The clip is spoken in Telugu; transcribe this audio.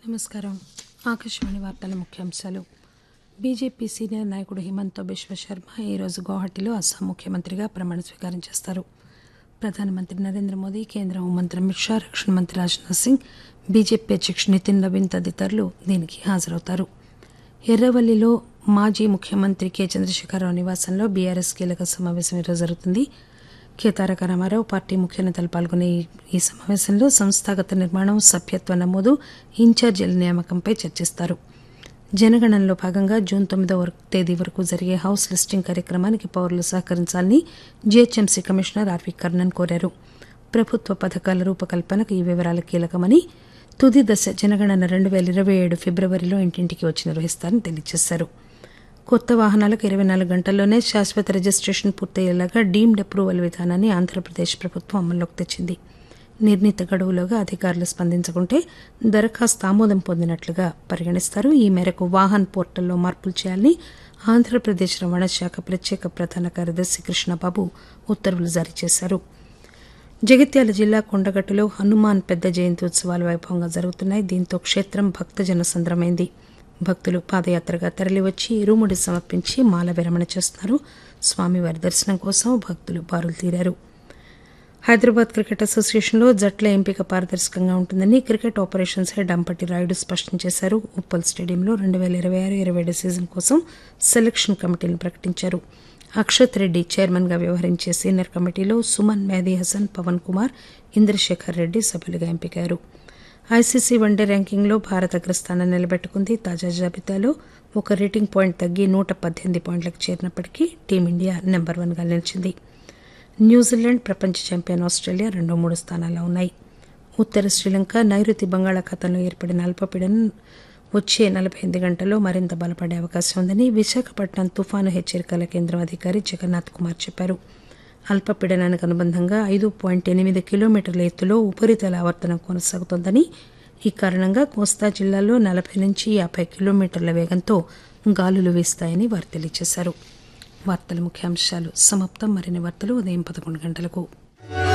నమస్కారం ఆకాశవాణి వార్తల ముఖ్యాంశాలు బీజేపీ సీనియర్ నాయకుడు హిమంత బిశ్వ శర్మ ఈరోజు గౌహటిలో అస్సాం ముఖ్యమంత్రిగా ప్రమాణ స్వీకారం చేస్తారు ప్రధానమంత్రి నరేంద్ర మోదీ కేంద్ర హోంమంత్రి అమిత్ షా రక్షణ మంత్రి రాజ్నాథ్ సింగ్ బీజేపీ అధ్యక్షుడు నితిన్ నవీన్ తదితరులు దీనికి హాజరవుతారు ఎర్రవల్లిలో మాజీ ముఖ్యమంత్రి కె చంద్రశేఖరరావు నివాసంలో బీఆర్ఎస్ కీలక సమావేశం ఈరోజు జరుగుతుంది కె తారక రామారావు పార్టీ ముఖ్య నేతలు పాల్గొనే ఈ- ఈ సమావేశంలో సంస్థాగత నిర్మాణం సభ్యత్వ నమోదు ఇన్ఛార్జీల నియామకంపై చర్చిస్తారు జనగణనలో భాగంగా జూన్ తొమ్మిదవ వరకు- తేదీ వరకు జరిగే హౌస్ లిస్టింగ్ కార్యక్రమానికి పౌరులు సహకరించాలని జీహెచ్ఎంసీ కమిషనర్ ఆర్వి కర్ణన్ కోరారు ప్రభుత్వ పథకాల రూపకల్పనకు ఈ వివరాలు కీలకమని తుది దశ జనగణన రెండు వేల ఇరవై ఏడు ఫిబ్రవరిలో ఇంటింటికి వచ్చి నిర్వహిస్తారని తెలియజేశారు కొత్త వాహనాలకు ఇరవై నాలుగు గంటల్లోనే శాశ్వత రిజిస్ట్రేషన్ పూర్తయ్యేలాగా డీమ్డ్ అప్రూవల్ విధానాన్ని ఆంధ్రప్రదేశ్ ప్రభుత్వం అమల్లోకి తెచ్చింది నిర్ణీత గడువులోగా అధికారులు స్పందించకుంటే దరఖాస్తు ఆమోదం పొందినట్లుగా పరిగణిస్తారు ఈ మేరకు వాహన్ పోర్టల్లో మార్పులు చేయాలని ఆంధ్రప్రదేశ్ రవాణా శాఖ ప్రత్యేక ప్రధాన కార్యదర్శి కృష్ణబాబు ఉత్తర్వులు జారీ చేశారు జగిత్యాల జిల్లా కొండగట్టులో హనుమాన్ పెద్ద జయంతి ఉత్సవాలు వైభవంగా జరుగుతున్నాయి దీంతో క్షేత్రం భక్తజన సంద్రమైంది భక్తులు పాదయాత్రగా తరలివచ్చి ఇరుముడి సమర్పించి మాల విరమణ చేస్తున్నారు స్వామివారి దర్శనం కోసం భక్తులు బారులు తీరారు హైదరాబాద్ క్రికెట్ అసోసియేషన్లో జట్ల ఎంపిక పారదర్శకంగా ఉంటుందని cricket operations head Ambati Rayudu స్పష్టం చేశారు ఉప్పల్ స్టేడియంలో రెండు వేల ఇరవై ఆరు ఇరవై ఏడు సీజన్ కోసం సెలక్షన్ కమిటీని ప్రకటించారు అక్షత్ రెడ్డి చైర్మన్ గా వ్యవహరించే సీనియర్ కమిటీలో సుమన్ మేదీ హసన్ పవన్ కుమార్ ఇంద్రశేఖర్ రెడ్డి సభ్యులుగా ఎంపికారు ఐసీసీ వన్డే ర్యాంకింగ్లో భారత్ అగ్రస్థానం నిలబెట్టుకుంది తాజా జాబితాలో ఒక రేటింగ్ పాయింట్ తగ్గి నూట పద్దెనిమిది పాయింట్లకు చేరినప్పటికీ టీమిండియా నెంబర్ వన్గా నిలిచింది న్యూజిలాండ్ ప్రపంచ ఛాంపియన్ ఆస్ట్రేలియా రెండు మూడు స్థానాల్లో ఉన్నాయి ఉత్తర శ్రీలంక నైరుతి బంగాళాఖాతంలో ఏర్పడిన అల్పపీడనం వచ్చే నలభై ఎనిమిది గంటల్లో మరింత బలపడే అవకాశం ఉందని విశాఖపట్నం తుఫాను హెచ్చరికల కేంద్రం అధికారి జగన్నాథ్ కుమార్ చెప్పారు అల్పపీడనానికి అనుబంధంగా ఐదు పాయింట్ ఎనిమిది కిలోమీటర్ల ఎత్తులో ఉపరితల ఆవర్తనం కొనసాగుతోందని ఈ కారణంగా కోస్తా జిల్లాలో నలభై నుంచి యాభై కిలోమీటర్ల వేగంతో గాలులు వీస్తాయని వారు తెలియజేశారు వార్తల ముఖ్యాంశాలు సమాప్తం మరిన్ని వార్తలు ఉదయం పదకొండు గంటలకు